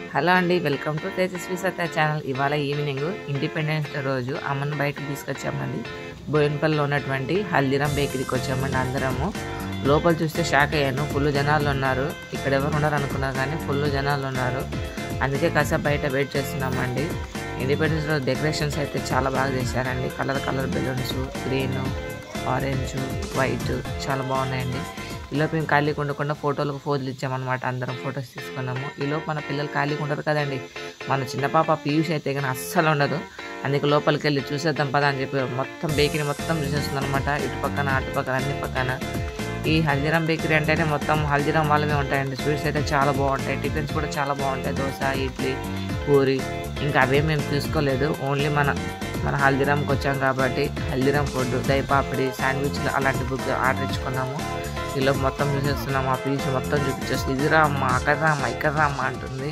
Hello అండి welcome to Tejaswi Satya channel ఇవాళ evening independence day రోజు అమ్మని బయటకు తీసుకొచ్చామండి బోయినపల్లిలో ఉన్నటువంటి హల్దీరామ్ బేకరీకి వచ్చామండి అందరము లోపల చూస్తే షాక్ అయ్యాను ఫుల్ జనాలు ఉన్నారు ఇక్కడ ఎవరు ఉండరు అనుకున్నారు కానీ ఫుల్ జనాలు ఉన్నారు అందుకే కాసేపు బయట వెయిట్ చేస్తున్నామండి ఇండిపెండెన్స్ రోజు డెకరేషన్స్ అయితే చాలా బాగా చేశారండి colour colour balloons green orange white చాలా బాగున్నాయండి ఈలోపు మేము ఖాళీగా ఉండకుండా ఫోటోలకు ఫోజులు ఇచ్చామన్నమాట అందరం ఫొటోస్ తీసుకున్నాము ఈలోపు మన పిల్లలు ఖాళీగా ఉండరు కదండి మన చిన్న పాప పీయూష్ అయితే కానీ అస్సలు ఉండదు అందుకే లోపలికి వెళ్ళి చూసేద్దాం పదా అని చెప్పి మొత్తం బేకరీ మొత్తం చూసేస్తుంది అనమాట ఇటు పక్కన అటు పక్కన అన్ని పక్కన ఈ హల్దీరామ్ బేకరీ అంటేనే మొత్తం హల్దీరామ్ వాళ్ళమే ఉంటాయండి స్వీట్స్ అయితే చాలా బాగుంటాయి టిఫిన్స్ కూడా చాలా బాగుంటాయి దోశ ఇడ్లీ పూరి ఇంకా అవే మేము తీసుకోలేదు ఓన్లీ మన మన హల్దీరామ్కి వచ్చాం కాబట్టి హల్దీరామ్ ఫుడ్ దహి పాపిడి శాండ్విచ్లు అలాంటి బుక్ ఆర్డర్ ఇచ్చుకున్నాము ఇలా మొత్తం చూసేస్తున్నాము ఆ పీస్ మొత్తం చూపించేస్తుంది ఇది రామ్మా అక్కడ రామ్మా ఇక్కడ రామ్మా అంటుంది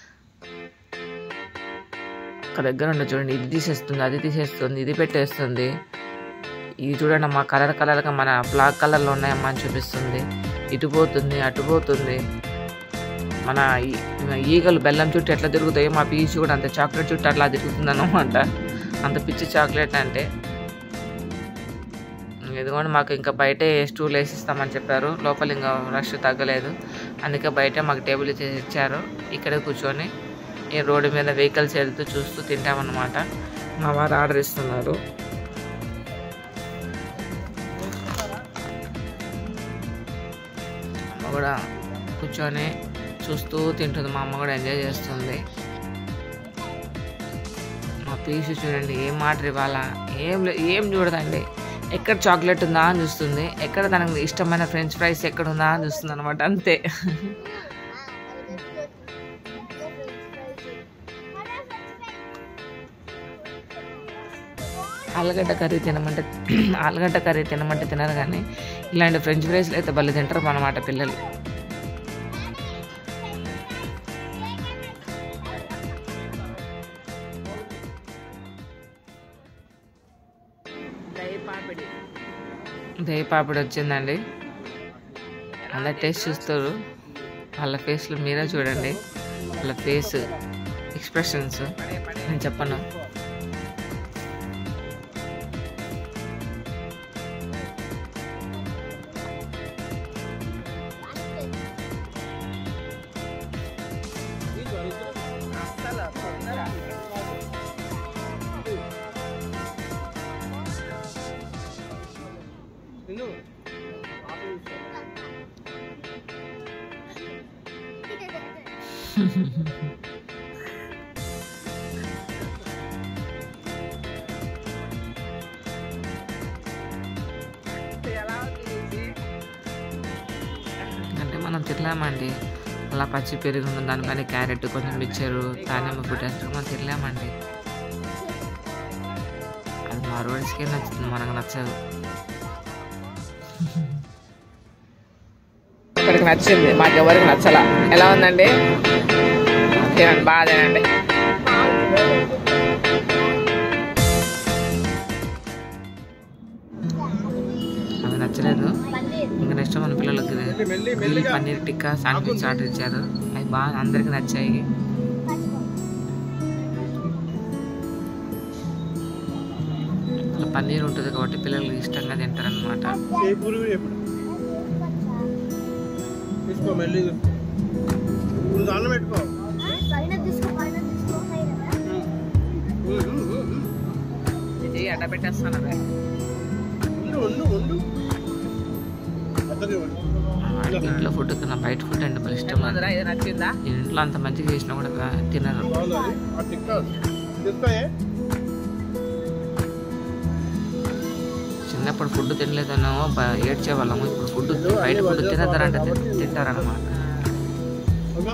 ఒక దగ్గర ఉండి చూడండి ఇది తీసేస్తుంది అది తీసేస్తుంది ఇది పెట్టేస్తుంది ఇది చూడండి అమ్మా కలర్ కలర్గా మన బ్లాక్ కలర్లో ఉన్నాయమ్మా అని చూపిస్తుంది ఇటు పోతుంది అటు పోతుంది మన ఈ- ఈగలు బెల్లం చుట్టూ ఎట్లా తిరుగుతాయో మా పీచు కూడా అంత చాక్లెట్ చుట్టూ అట్లా తిరుగుతుంది అనమాట అంత పిచ్చి చాక్లెట్ అంటే ఇదిగోండి మాకు ఇంకా బయటే స్టూల్ వేసి ఇస్తామని చెప్పారు లోపల ఇంకా రష్ తగ్గలేదు అందుకే బయట మాకు టేబుల్ ఇచ్చేసి ఇచ్చారు ఇక్కడే కూర్చొని ఈ రోడ్డు మీద వెహికల్స్ వెళ్తూ చూస్తూ తింటామన్నమాట మా వారు ఆర్డర్ ఇస్తున్నారు అమ్మ కూడా కూర్చొని చూస్తూ తింటుంది మా అమ్మ కూడా ఎంజాయ్ చేస్తుంది మా పీసు చూడండి ఏం మాట ఇవ్వాలా ఏం లే- ఏం చూడదండి ఎక్కడ చాక్లెట్ ఉందా అని చూస్తుంది ఎక్కడ తనకు ఇష్టమైన ఫ్రెంచ్ ఫ్రైస్ ఎక్కడ ఉందా అని చూస్తుంది అనమాట అంతే ఆలుగడ్డ కర్రీ తినమంటే ఆలుగడ్డ కర్రీ తినమంటే తినరు కానీ ఇలాంటి ఫ్రెంచ్ ఫ్రైస్లు అయితే భలే తింటారు అన్నమాట పిల్లలు దహి పాపిడి వచ్చిందండి అందరు టేస్ట్ చూస్తారు వాళ్ళ ఫేస్లు మీరే చూడండి వాళ్ళ ఫేస్ ఎక్స్ప్రెషన్స్ నేను చెప్పను అంటే మనం తినలేమండి అలా పచ్చి పెరుగు దానిపైన క్యారెట్ కొంచెం మిక్చరు దానిమ్మ పుట్టేస్తారు మనం తినలేమండి అది మా రోడ్స్కే నచ్చుతుంది మనకు నచ్చదు ఇక్కడికి నచ్చింది మాకు ఎవరికి నచ్చలా ఎలా ఉందండి తినండి బాగా తినండి అది నచ్చలేదు ఇంకా నెక్స్ట్ మన పిల్లలకి grill paneer tikka sandwich order ఇచ్చారు అవి బాగా అందరికి నచ్చాయి అలా పన్నీర్ ఉంటుంది కాబట్టి పిల్లలు ఇష్టంగా తింటారనమాట ఏ పురుగు ఎప్పుడు తీసుకో మెల్లి నువ్వు దాన్ని పెట్టుకో పైన తీసుకో పైన తీసుకో అడ్డ పెట్టేస్తాను ఉండు ఉండు ఉండు పెద్దది ఇవ్వండి. ఇంట్లో ఫుడ్ కన్నా బయట ఫుడ్ అంటే బాగా ఇష్టం నచ్చిందా ఇంట్లో అంత మంచిగా చేసినా కూడా కా- తినరు బాగుంది అది? ఆ టిక్కా తీసుకోయే చిన్నప్పుడు ఫుడ్ తినలేదనో ఏడ్చే వాళ్ళము ఇప్పుడు ఫుడ్ బయట ఫుడ్ తినద్దారంటే తి- తింటారన్నమాట అగా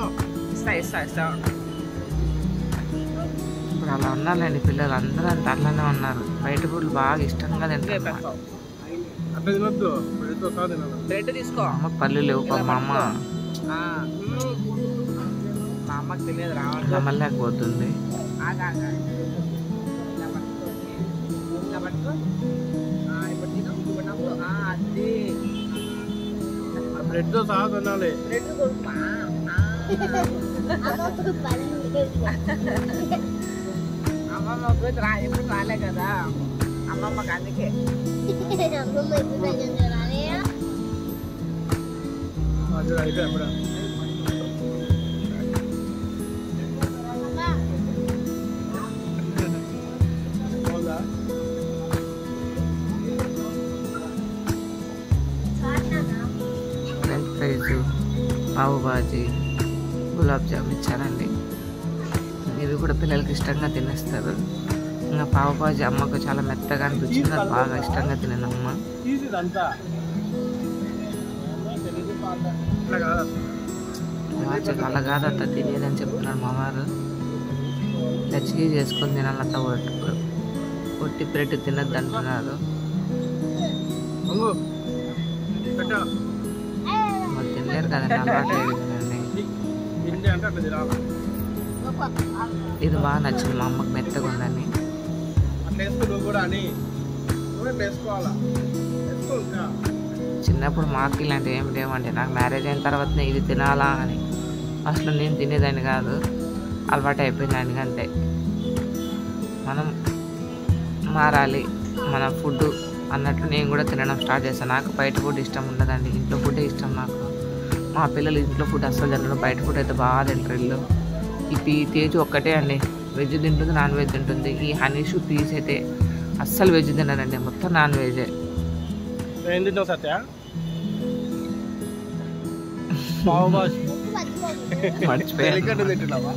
ఇప్పుడు అలా ఉన్నారండి పిల్లలు అందరూ అంత అట్లానే ఉన్నారు బయట ఫుడ్ బాగా ఇష్టంగా తింటారు అట్లా తినొద్దు పెళ్ళితో కాదు తినాలి బ్రెడ్ తీసుకో అమ్మ పళ్ళు లేవు పాపం మా అమ్మ మా అమ్మకి తెలియదు రావాలి నమ్మలేకపోతుంది బ్రెడ్తో సహా తినాలి ఆ అమ్మకు పని లేదు. అమ్మమ్మకు రా ఎప్పుడు రాలే కదా అమ్మమ్మకి అందుకే అమ్మమ్మ ఎప్పుడు దగ్గర రాలేయా? అది అయితే ఎప్పుడు అమ్మా, అవునా చాటునా? ఫ్రెంచ్ ఫ్రైస్ పావు బాజీ గులాబ్ జామ్ ఇచ్చారండి ఇవి కూడా పిల్లలకి ఇష్టంగా తినేస్తారు ఇంకా పావు బాజీ అమ్మకు చాలా మెత్తగా అనిపించింది అది బాగా ఇష్టంగా తినను అమ్మ తీసి ఇదంతా ఇట్లా కాదు వాచ్ అలా కాదంతా తినేదని చెప్తున్నాడు మా వారు లచ్చిగా చేసుకొని తినాలంతా ఒట్టి ఒట్టి పెట్టి తినద్దు అంటున్నారు మంగు పెట్టా మరి తినలేరు కదండి అలవాటు లేదు కదండి తిండి అంటే అట్లా తినాలి ఇది బాగా నచ్చింది మా అమ్మకి మెత్తగా ఉందని అట్లా వేసుకో నువ్వు కూడా అని నువ్వు ఇట్లా వేసుకోవాలా వేసుకో ఇంకా చిన్నప్పుడు మాకు ఇలాంటివి ఏం లేవండి నాకు మ్యారేజ్ అయిన తర్వాతనే ఇది తినాలా అని అసలు నేను తినేదాన్ని కాదు అలవాటు అయిపోయింది దానికి అంతే మనం మారాలి మన ఫుడ్ అన్నట్లు నేను కూడా తినడం స్టార్ట్ చేస్తాను నాకు బయట ఫుడ్ ఇష్టం ఉండదండి ఇంట్లో ఫుడ్ ఇష్టం నాకు మా పిల్లలు ఇంట్లో ఫుడ్ అస్సలు తినరు బయట ఫుడ్ అయితే బాగా తింటారు ఇల్లు ఈ పీ తేజ్ ఒక్కటే అండి వెజ్ తింటుంది నాన్ వెజ్ తింటుంది ఈ హనీషు పీస్ అయితే అస్సలు వెజ్ తినరండి మొత్తం నాన్ వెజే ఏం తింటావు సత్య పావు బాస్ ఉప్పు మర్చిపోకు. మర్చిపోయాను ఎలిగడ్డ తింటున్నావా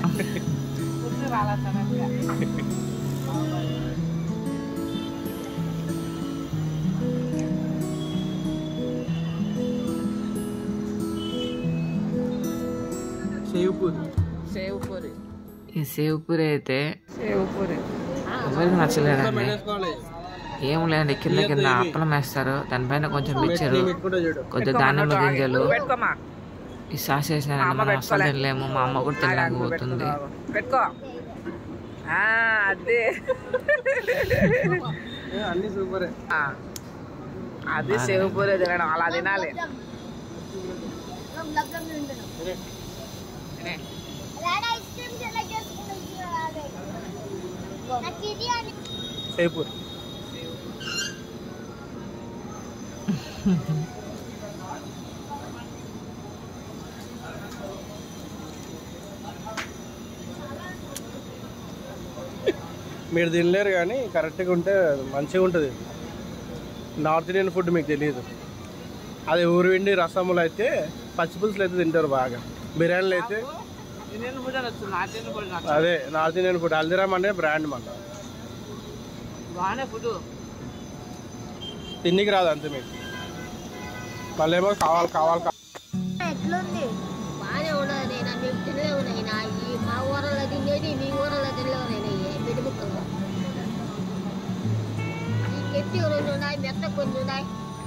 సేవ్ పూరి సేవ్ పూరి ఈ సేవ్ పూరి అయితే సేవ్ పూరి ఎవరికి నచ్చలేదండి వేసుకోవాలి ఏం లేదండి కింద కింద అప్పలం వేస్తారు దానిపైన కొంచెం మిక్చరు పెట్టుకుంటా చూడు కొంచెం దానిమ్మ గింజలు ఈ సాస్ వేసినారండి మనం అస్సలు తినలేము మా అమ్మ కూడా తినలేకపోతుంది పెట్టుకో ఆ, అదే ఏ, అన్ని సూపరే ఆ, అది సేవ పూరే తినడం అలా తినాలి లబ్ లబ్ లబ్ తింటున్నాం. రాడా ఐస్ క్రీమ్ సెలెక్ట్ చేసుకున్నాం రాడే. నాకు ఇది అని సేవ్ పూరి మీరు తినలేరు కానీ కరెక్ట్గా ఉంటే మంచిగా ఉంటుంది నార్త్ ఇండియన్ ఫుడ్ మీకు తెలియదు అది ఊరివిండి రసములు అయితే పచ్చిపులుసులు అయితే తింటారు బాగా బిర్యానీలు అయితే ఇండియన్ ఫుడ్ అనొచ్చు నార్త్ ఇండియన్ ఫుడ్ నాకు అదే నార్త్ ఇండియన్ ఫుడ్ హల్దీరామ్ అంటే బ్రాండ్ మన బాగానే ఫుడ్ తిండికి రాదు అంతే మీకు మళ్ళీ ఏమో కావాలి కావాలి కావాలి ఎట్లుంది బాగానే ఉన్నది నేను మేము తినలేవు నైనా ఈ మా ఊరలో తినేది మీ ఊరలో తినలేవు నైనా ఈ బిడ్డ ముక్కలు ఈ గట్టి రెండు ఉన్నాయి మెత్త కొన్ని ఉన్నాయి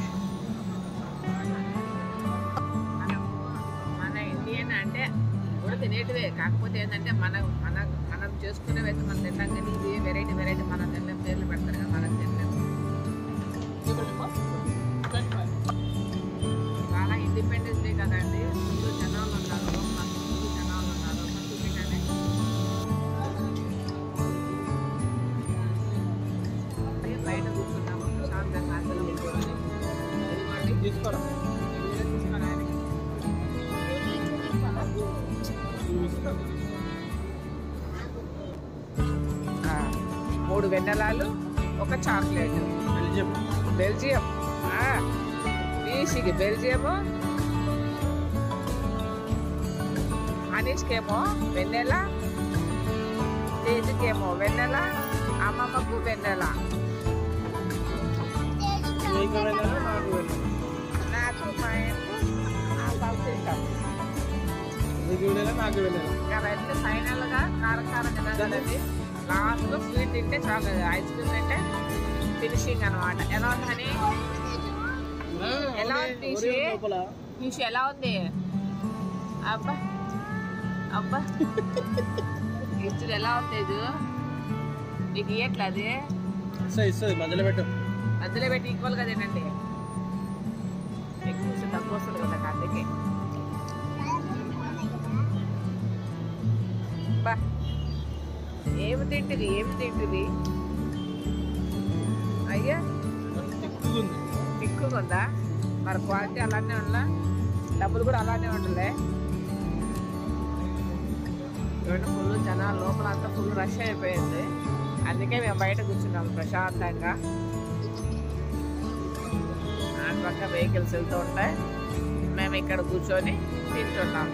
మన ఇండియన్ అంటే కూడా తినేటివే కాకపోతే ఏంటంటే మన మన మనం చేసుకునేవి అయితే మనం తింటాం కానీ ఇది వెరైటీ వెరైటీ మనం తినలేం పేర్లు పెడతారు కానీ మనం తినలేము చాలా ఇండిపెండెన్స్ డే కదండి ముందు జనాలు ఉన్నారు మాకు ముందు జనాలు ఉన్నారు మాకు చూపించండి అదే బయట కూర్చున్నాము ప్రశాంతంగా అందరం కూర్చొని ఇదిగోండి తీసుకోరా ఇదే తీసుకొని ఆయనకి ఆ, మూడు వెన్నెలాలు ఒక చాక్లెట్ బెల్జియం బెల్జియం ఆ, ఈసీకి బెల్జియము అనీష్కేమో వెన్నెల తేజ్కేమో వెన్నెల అమ్మమ్మకు వెన్నెల నీకు వెళ్ళాలా నాకు వెళ్ళాలా నాకు మా ఆయనకు ఆ బాబు తింటాం నీకు వెళ్ళాలా నాకు వెళ్ళాలా కాబట్టి ఫైనల్ గా కారం కారం కదా కదండి లాస్ట్ లో స్వీట్ తింటే చాలు ఐస్ క్రీమ్ తింటే ఫినిషింగ్ అన్నమాట ఎలా ఉందని ఎలా ఉంది తీసి లోపల తీసి ఎలా ఉంది అబ్బా అబ్బా ఇచ్చుడు ఎలా ఉంది ఇది నీకు ఇయ్యట్లే అది ఇస్తుంది ఇస్తుంది మధ్యలో పెట్టు మధ్యలో పెట్టి ఈక్వల్ గా తినండి ఎక్కువ వస్తుంది, తక్కువ వస్తుంది కదా అందుకే బా ఏమి తింటివి ఏమి తింటివి అయ్యా ఎక్కువగా ఉందా మరి క్వాలిటీ అలానే ఉందా డబ్బులు కూడా అలానే ఉండలే చూడండి ఫుల్ జనాలు లోపల అంతా ఫుల్ రష్ అయిపోయింది అందుకే మేము బయట కూర్చున్నాం ప్రశాంతంగా ఆ పక్క వెహికల్స్ వెళ్తూ ఉంటాయి మేము ఇక్కడ కూర్చొని తింటున్నాం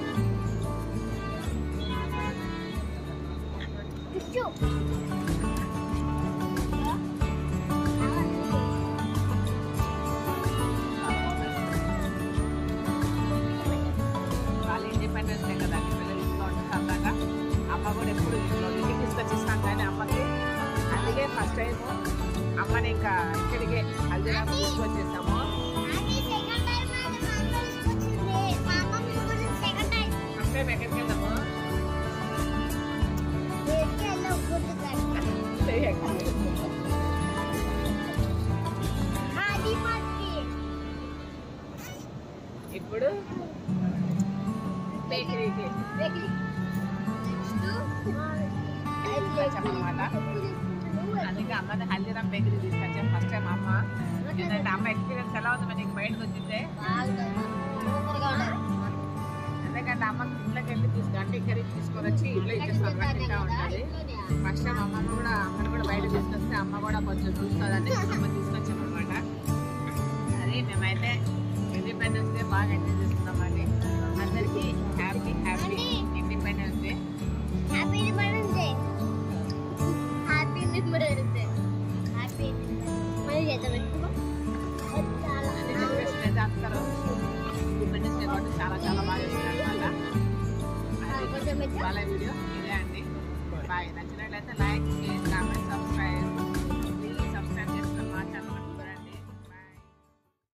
వాళ్ళ ఇండిపెండెన్స్ డే కదా అని పిల్లలు ఇంట్లో ఉంటుంది సరదాగా అమ్మ కూడా ఎప్పుడు ఇంట్లో ఇంటికి తీసుకొచ్చిస్తాం కానీ అమ్మకి అందుకే ఫస్ట్ టైం అమ్మని ఇంకా ఇక్కడికే హల్దీరామ్ తీసుకొచ్చేసాము ఫస్ట్ టైం ఎక్కడికి వెళ్దాము ఇప్పుడు బేకరీకి వచ్చామన్నమాట అందుకే అమ్మని హల్దీరామ్ బేకరీ తీసుకొచ్చాం ఫస్ట్ టైం అమ్మ ఎందుకంటే అమ్మ ఎక్స్పీరియన్స్ ఎలా ఉంది మనకి బయటకు వచ్చిందే ఎందుకంటే అమ్మ ఇంట్లోకి వెళ్ళి తీసుకుంటే ఇక్కడ తీసుకొని వచ్చి ఇంట్లో ఇచ్చేస్తాను తింటా ఉంటుంది ఫస్ట్ టైం అమ్మని కూడా అమ్మని కూడా బయట తీసుకొస్తే అమ్మ కూడా కొంచెం చూస్తుందని అమ్మ తీసుకొచ్చాం అనమాట అది మేమైతే ఇండిపెండెన్స్ డే బాగా ఎంజాయ్ చేస్తున్నామండి అందరికీ happy happy independence day happy independence day happy independence day happy మళ్ళీ చేద్దాం ఎక్కువ చాలా అన్ని సెలబ్రేషన్ అయితే అందరూ ఇండిపెండెన్స్ డే కాబట్టి చాలా చాలా బాగా చేస్తున్నారు అనమాట కొంచెం ఎక్కువ వాళ్ళ వీడియో ఇదే అండి బాయ్ నచ్చినట్లయితే లైక్